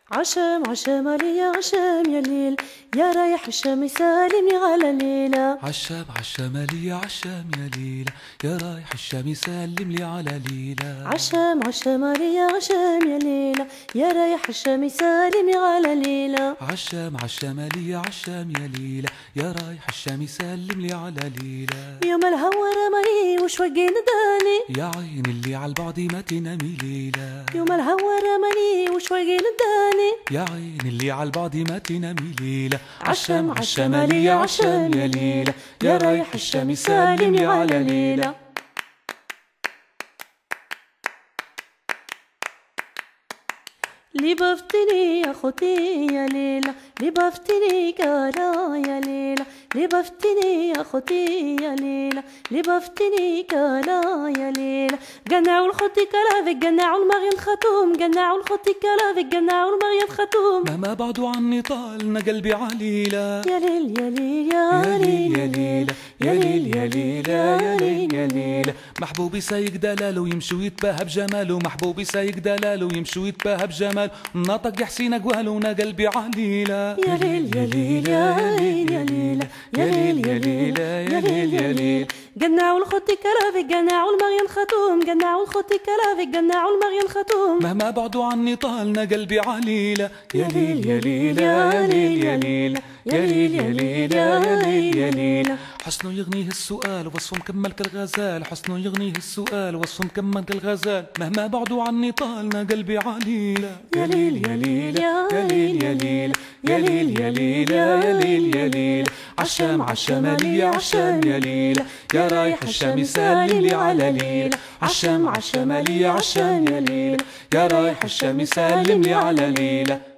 عشام عشام علي عشام يا ليل يا رايح الشام يسالمني على ليلى عشام عشام لي عشام يا ليلى يا رايح الشام يسلم لي على ليلى عشام عشام علي عشام يا ليلى يا رايح الشام يسالمني على ليلى عشام عشام لي عشام يا ليلى يا رايح الشام يسلم لي على ليلى يوم الهوى رماني وشوقي نداني يا عين اللي على البعد ما تنامي ليلى يوم الهوى رماني وشوقي نداني يا عين اللي على البعد ما تنامي ليلى عشام عشام لي عشام يا ليلى يا رايح الشام يسالمني على ليلى لبفتني يا اخوتي يا ليلى لبفتني كالا يا ليلى لبفتني يا اخوتي يا ليلى لبفتني كالا يا ليلى قنعوا الخطي كلا في قنعوا المغيب ختوم قنعوا الخطي كلا في قنعوا المغيب ختوم مهما بعدوا عني طالنا قلبي عليلة يا ليل يا ليل يا ليل يا ليل يا ليل يا ليل يا ليل يا ليل محبوبي سايق دلاله ويمشي ويتباهى بجماله محبوبي سايق دلاله ويمشي ويتباهى بجماله ناطق يا حسين اقوالونا قلبي عليلة يا ليل يا ليل يا ليل يا ليل يا ليل يا ليل يا ليل يا ليل قنعوا الخطي كلافي قنعوا المغيم ختوم قنعوا الخطي كلافي قنعوا المغيم ختوم مهما بعدوا عني طالنا قلبي عليلة يا ليل يا ليل يا ليل يا ليل يا ليل يا ليل يا ليل يا ليل حسن يغنيه السؤال وصف مكمل كالغزال حسن يغنيه السؤال وصف مكمل كالغزال مهما بعدوا عني طالنا قلبي عليلة يا ليل يا ليل يا ليل يا ليل يا ليل يا ليل يا ليل يا ليل عشام عشام لي عشام يا ليل يا رايح الشام يسلم لي على ليل عشام عشام لي عشام يا ليل يا رايح الشام يسلم لي على ليل